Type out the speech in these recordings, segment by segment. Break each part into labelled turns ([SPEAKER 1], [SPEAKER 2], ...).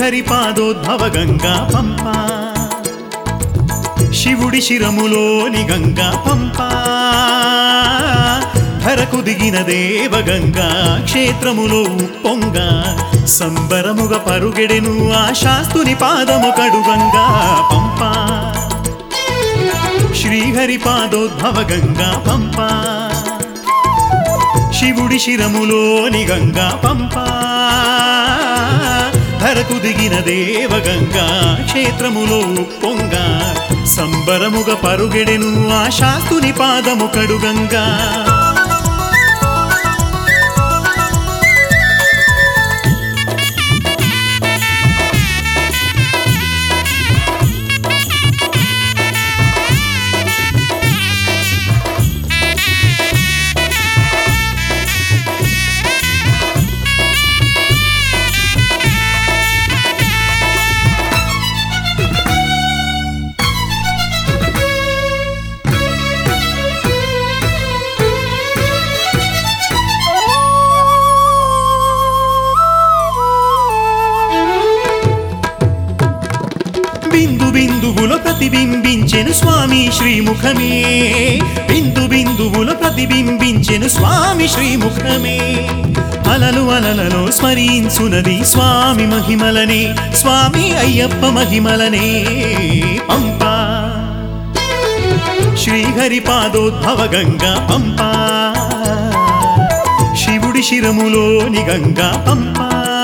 [SPEAKER 1] శ్రీహరి పాదోద్భవ గంగా పంప శివుడి శిరములోని గంగా పంప ధరకు దిగిన దేవ గంగా క్షేత్రములో ఉప్పొంగ సంబరముగ పరుగెడెను ఆ శాస్తుని పాదము కడు గంగా పంప శ్రీహరి పాదోద్భవ గంగా పంప శివుడి శిరములోని గంగా పంప ధరకు దిగిన దేవ గంగా క్షేత్రములో పొంగ సంబరముగ పరుగెడెను ఆ శాస్తుని పాదము కడు గంగా బిందు బిందువులో ప్రతిబింబించెను స్వామి శ్రీముఖమే బిందు బిందువులో ప్రతిబింబించెను స్వామి శ్రీముఖమే అలలు అలలలో స్మరించునది స్వామి మహిమలనే స్వామి అయ్యప్ప మహిమలనే పంప శ్రీహరి పాదోద్భవ గంగా పంప శివుడి శిరములోని గంగా పంప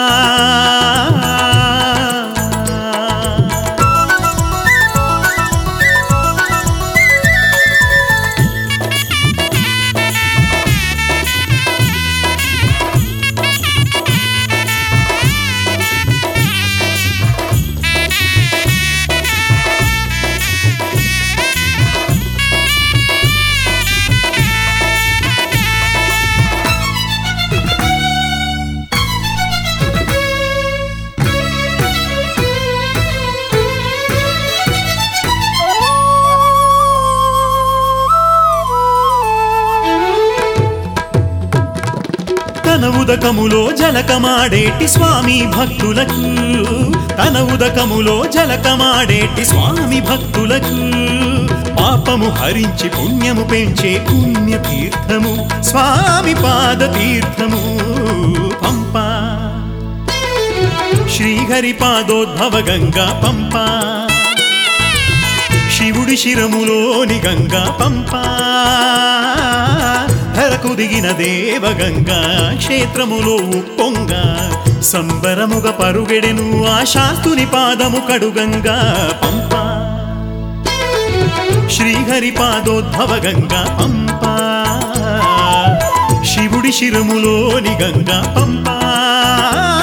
[SPEAKER 1] తన ఉదకములో జలకమాడేటి స్వామి భక్తులకు తన ఉదకములో జలకమాడేటి స్వామి భక్తులకు పాపము హరించి పుణ్యము పెంచే పుణ్య తీర్థము స్వామి పాద తీర్థము పంప శ్రీహరి పాదోద్భవ గంగా పంప శివుడి శిరములోని గంగా పంప ధరకు దిగిన దేవ గంగా క్షేత్రములో ఉప్పొంగ సంబరముగ పరుగెడెను ఆ శాస్తుని పాదము కడు గంగా పంప శ్రీహరి పాదోద్భవ గంగా పంప శివుడి శిరములోని గంగా పంప